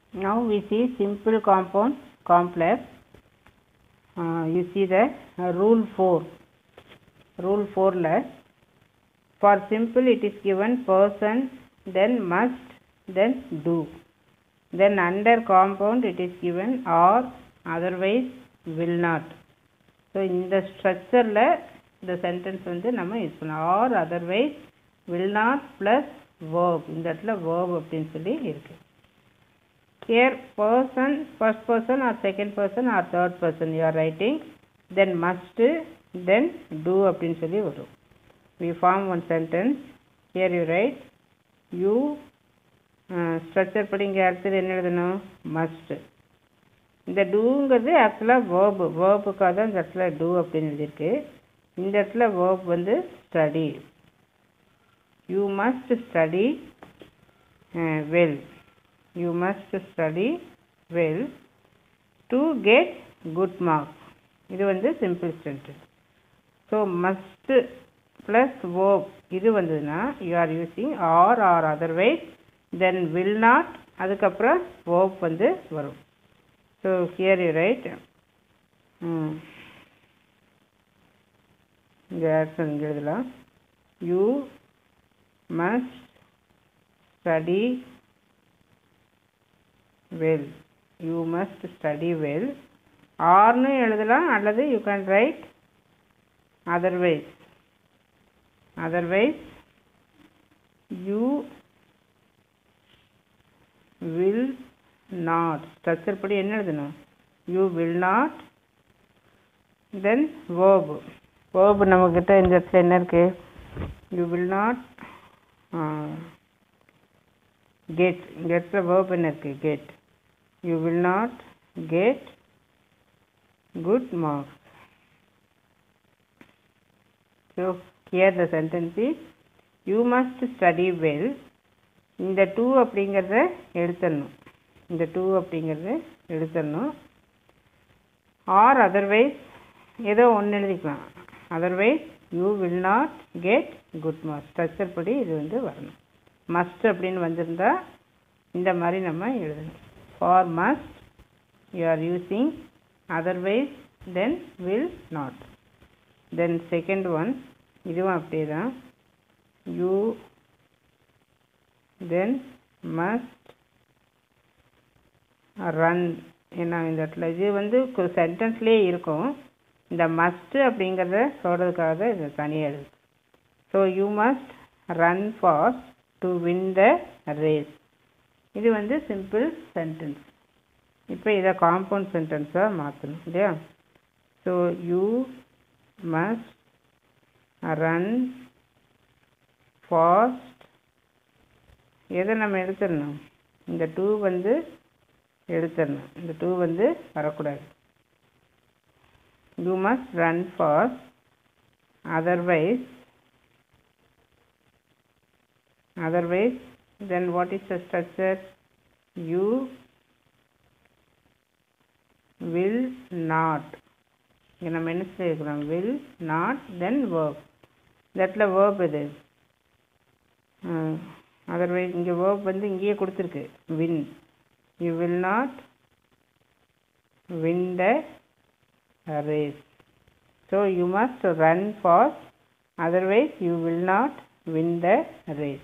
Now we see simple compound complex. Uh, you see the uh, rule 4. Rule 4 less. For simple it is given person, then must, then do. Then under compound it is given or otherwise will not. So இந்த ஸ்ட்ரக்சரில் இந்த sentence வந்து நம்ம use பண்ணலாம் or otherwise will not plus verb இந்த இடத்துல verb அப்படின்னு சொல்லி இருக்கு here person first person or second person or third person you are writing then must then do அப்படின்னு சொல்லி வரும் V form one sentence here you write you structure படி இங்கே அடுத்தது என்ன எழுதணும் மஸ்ட்டு இந்த டூங்கிறது ஆக்சுவலாக வேர்பு வேர்புக்காக தான் இந்த இடத்துல டூ அப்படின்னு எழுதியிருக்கு இந்த இடத்துல வேர்ப் வந்து study you must study well you must study well to get good mark இது வந்து simple sentence so must plus verb இது வந்ததுன்னா you are using or or otherwise then will not அதுக்கப்புறம் வேர்ப் வந்து வரும் So here you write um, இந்த action இங்கே எழுதலாம் you must study well you must study well ஆர்னு எழுதலாம் அல்லது you can write otherwise otherwise you will not structure படி என்ன எழுதணும் you will not then verb verb நம்மக்கிட்ட இந்த இடத்துல என்ன இருக்கு யூ வில் நாட் கெட் இந்த இடத்துல வேர்ப் என்ன இருக்கு get you will not get good marks so here the sentence is you must study well இந்த டூ அப்படிங்கிறத எடுத்துடணும் இந்த டூ அப்படிங்கிறது எடுத்துடணும் ஆர் அதர்வைஸ் ஏதோ ஒன்று எழுதிக்கலாம் otherwise you will not get good mark structure படி இது வந்து வரணும் மஸ்ட் அப்படின்னு வந்திருந்தா இந்த மாதிரி நம்ம எழுதணும் for must you are using otherwise then will not then second one இதுவும் அப்படியே தான் யூ தென் மஸ்ட் ரன் ஏன்னா இந்த இடத்துல இது வந்து சென்டென்ஸ்லேயே இருக்கும் இந்த மஸ்ட்டு அப்படிங்கிறத சொல்கிறதுக்காக தான் இது தனியாக எழுது so you must run fast to win the race இது வந்து சிம்பிள் சென்டென்ஸ் இப்போ இதை காம்பவுண்ட் சென்டென்ஸாக மாற்றணும் இல்லையா so you must run fast எதை நம்ம எடுத்துடணும் இந்த டூ வந்து எடுத்துடணும் இந்த டூ வந்து வரக்கூடாது you must run fast otherwise otherwise then what is the structure you will not இங்கே நம்ம என்ன சொல்லியிருக்கிறோம் வில் நாட் தென் வேர்ப் இந்த இடத்துல வேர்ப் இது அதர்வைஸ் இங்கே வேர்ப் வந்து இங்கேயே கொடுத்துருக்கு win you will not win the race. So you must run fast, otherwise you will not win the race.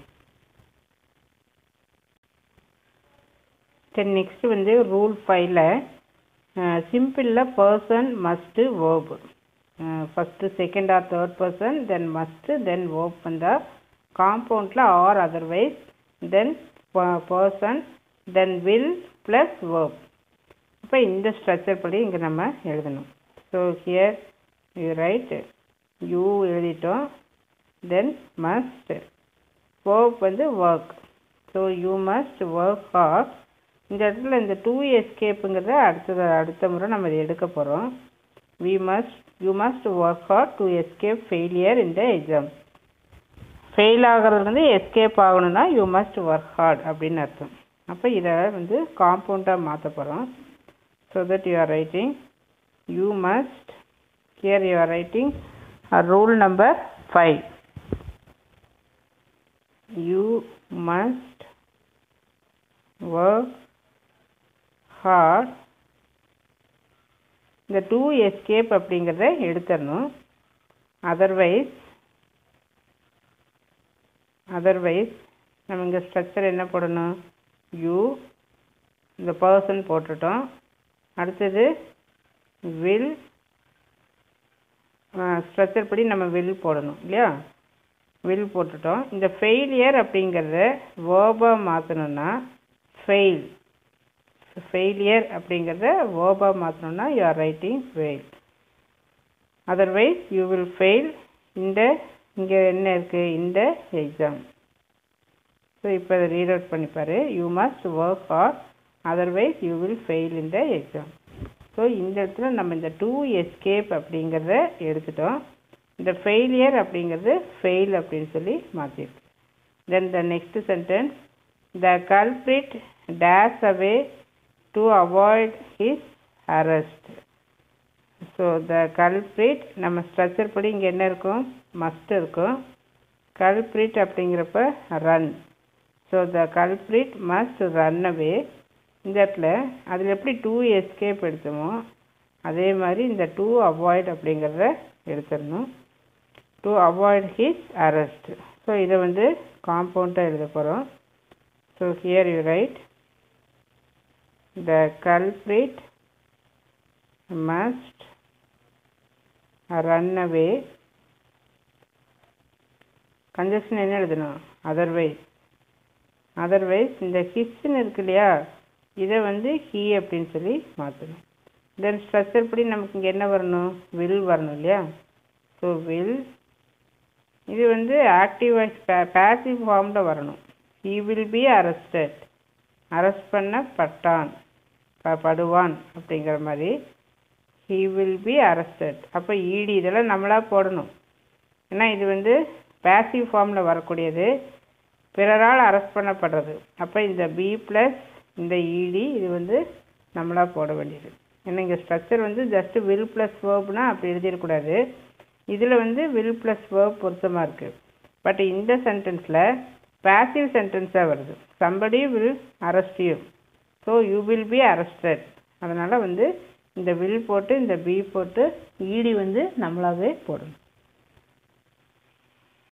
Then next வந்து ரூல் ஃபைவ்ல சிம்பிளில் person must verb first second or third person then must then verb வந்தால் காம்பவுண்டில் or otherwise then person then will plus verb இப்போ இந்த structure படி இங்கே நம்ம எழுதணும் so here you write you எழுதிட்டோம் தென் மஸ்ட் வேர்ப் வந்து work so you must work hard இந்த இடத்துல இந்த டூ எஸ்கேப்புங்கிறத அடுத்தது அடுத்த முறை நம்ம இதை எடுக்க போகிறோம் we must you must work hard to escape failure இந்த எக்ஸாம் ஃபெயில் ஆகிறது வந்து எஸ்கேப் ஆகணும்னா யூ மஸ்ட் ஒர்க் ஹார்ட் அப்படின்னு அர்த்தம் அப்போ இதை வந்து காம்பவுண்டாக மாற்ற போகிறோம் so that you are writing you must here you are writing rule number five you must work hard இந்த டூ எஸ்கேப் அப்படிங்கிறத எடுத்துடணும் அதர்வைஸ் அதர்வைஸ் நம்ம இங்கே ஸ்ட்ரக்சர் என்ன போடணும் யூ இந்த பர்சன் போட்டுட்டோம் அடுத்தது வில் ஸ்ட்ரக்சர் படி நம்ம வில் போடணும் இல்லையா வில் போட்டுட்டோம் இந்த ஃபெயிலியர் அப்படிங்கிறத வேர்பாக மாற்றணும்னா ஃபெயில் ஃபெயிலியர் அப்படிங்கிறத வேர்பாக மாற்றணும்னா you are writing fail otherwise you will fail இந்த இங்கே என்ன இருக்குது இந்த எக்ஸாம் ஸோ இப்போ அதை ரீட் அவுட் பண்ணிப்பார் you must work or otherwise you will fail இந்த எக்ஸாம் ஸோ இந்த இடத்துல நம்ம இந்த டூ எஸ்கேப் அப்படிங்கிறத எடுத்துட்டோம் இந்த ஃபெயிலியர் அப்படிங்கிறது ஃபெயில் அப்படின்னு சொல்லி மாற்றிருக்கு then the next sentence the culprit takes away to avoid his arrest so the culprit நம்ம ஸ்ட்ரக்சர் படி இங்கே என்ன இருக்கும் மஸ்ட் இருக்கும் கல்பிரிட் அப்படிங்கிறப்ப run so the culprit must run away இந்த இடத்துல அதில் எப்படி டூ எஸ்கேப் எடுத்தோமோ அதே மாதிரி இந்த டூ அவாய்ட் அப்படிங்கிறத எடுத்துடணும் to avoid his arrest so இதை வந்து காம்பவுண்டாக எழுத போகிறோம் so here you write the culprit must run away conjunction என்ன எழுதணும் அதர்வைஸ் அதர்வைஸ் இந்த ஹிஸ்ன்னு இருக்கு இல்லையா இதை வந்து ஹீ அப்படின்னு சொல்லி மாற்றணும் தென் ஸ்ட்ரக்சர் படி நமக்கு இங்கே என்ன வரணும் வில் வரணும் இல்லையா ஸோ வில் இது வந்து ஆக்டிவ் பேசிவ் ஃபார்மில் வரணும் he will be arrested arrest பண்ணப்பட்டான் ப படுவான் அப்படிங்கிற மாதிரி ஹீ வில் பி அரெஸ்டட் அப்போ இடி இதெல்லாம் நம்மளாக போடணும் ஏன்னா இது வந்து பேசிவ் ஃபார்மில் வரக்கூடியது பிறரால் அரெஸ்ட் பண்ணப்படுறது அப்போ இந்த பி ப்ளஸ் இந்த இடி இது வந்து நம்மளாக போட வேண்டியது ஏன்னா இங்கே ஸ்ட்ரக்சர் வந்து ஜஸ்ட் வில் ப்ளஸ் வேர்ப்னா அப்படி எழுதிடக்கூடாது இதில் வந்து வில் ப்ளஸ் வேர்ப் பொருத்தமாக இருக்குது பட் இந்த சென்டென்ஸில் பேசிவ் சென்டென்ஸாக வருது somebody will arrest you so you will be arrested அதனால் வந்து இந்த வில் போட்டு இந்த பி போட்டு இடி வந்து நம்மளாகவே போடணும்